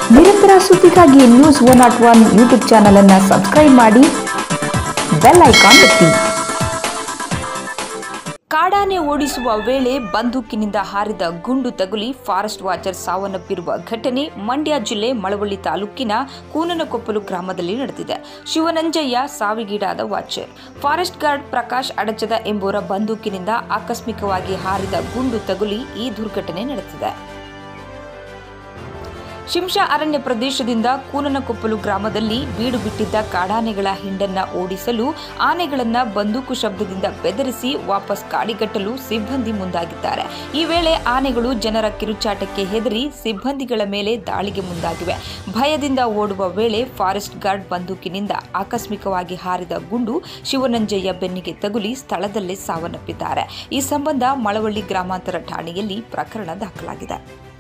ನಿರಂತರ ಸುದ್ದಿಗಾಗಿ news one not one YouTube channel ಅನ್ನು ಸಬ್ಸ್ಕ್ರೈಬ್ ಮಾಡಿ ಬೆಲ್ ಐಕಾನ್ ಒತ್ತಿ ಕಾಡಾನೆ ಓಡಿಸುವ ವೇಳೆ ಬಂದೂಕಿನಿಂದ ಹಾರಿದ ಗುಂಡು ತಗುಲಿ ಫಾರೆಸ್ಟ್ ವಾಚರ್ ಸಾವನ್ನಪ್ಪಿರುವ ಘಟನೆ ಮಂಡ್ಯ ಜಿಲ್ಲೆ ಮಳವಳ್ಳಿ ತಾಲೂಕಿನ ಕೂನನಕೊಪ್ಪಲು ಗ್ರಾಮದಲ್ಲಿ ನಡೆದಿದೆ ಶಿವನಂಜಯ್ಯ ಸಾವಿಗೀಡಾದ ವಾಚರ್ ಫಾರೆಸ್ಟ್ ಗಾರ್ಡ್ ಪ್ರಕಾಶ್ ಅಡಚದ ಎಂಬುವರ ಬಂದೂಕಿನಿಂದ ಆಕಸ್ಮಿಕವಾಗಿ ಹಾರಿದ ಗುಂಡು ತಗುಲಿ ಈ ದುರ್ಘಟನೆ ನಡೆದಿದೆ ಶಿಂಷಾ ಅರಣ್ಯ ಪ್ರದೇಶದಿಂದ ಕೂನನಕೊಪ್ಪಲು ಗ್ರಾಮದಲ್ಲಿ ಬೀಡು ಬಿಟ್ಟಿದ್ದ ಕಾಡಾನೆಗಳ ಹಿಂಡನ್ನ ಓಡಿಸಲು ಆನೆಗಳನ್ನ ಬಂದೂಕು ಶಬ್ದದಿಂದ ಬೆದರಿಸಿ ವಾಪಸ್ ಕಾಡಿಗಟ್ಟಲು ಸಿಬ್ಬಂದಿ ಮುಂದಾಗಿದ್ದಾರೆ ಈ ವೇಳೆ ಆನೆಗಳು ಜನರ ಕಿರುಚಾಟಕ್ಕೆ ಹೆದರಿ ಸಿಬ್ಬಂದಿಗಳ ಮೇಲೆ ದಾಳಿಗೆ ಮುಂದಾಗಿವೆ ಭಯದಿಂದ ಓಡುವ ವೇಳೆ ಫಾರೆಸ್ಟ್ ಗಾರ್ಡ್ ಬಂದೂಕಿನಿಂದ ಆಕಸ್ಮಿಕವಾಗಿ ಹಾರಿದ ಗುಂಡು ಶಿವನಂಜಯ್ಯ ಬೆನ್ನಿಗೆ ತಗುಲಿ ಸ್ಥಳದಲ್ಲೇ ಸಾವನ್ನಪ್ಪಿದ್ದಾರೆ ಈ ಸಂಬಂಧ ಮಳವಳ್ಳಿ ಗ್ರಾಮಾಂತರ ಠಾಣೆಯಲ್ಲಿ ಪ್ರಕರಣ ದಾಖಲಾಗಿದೆ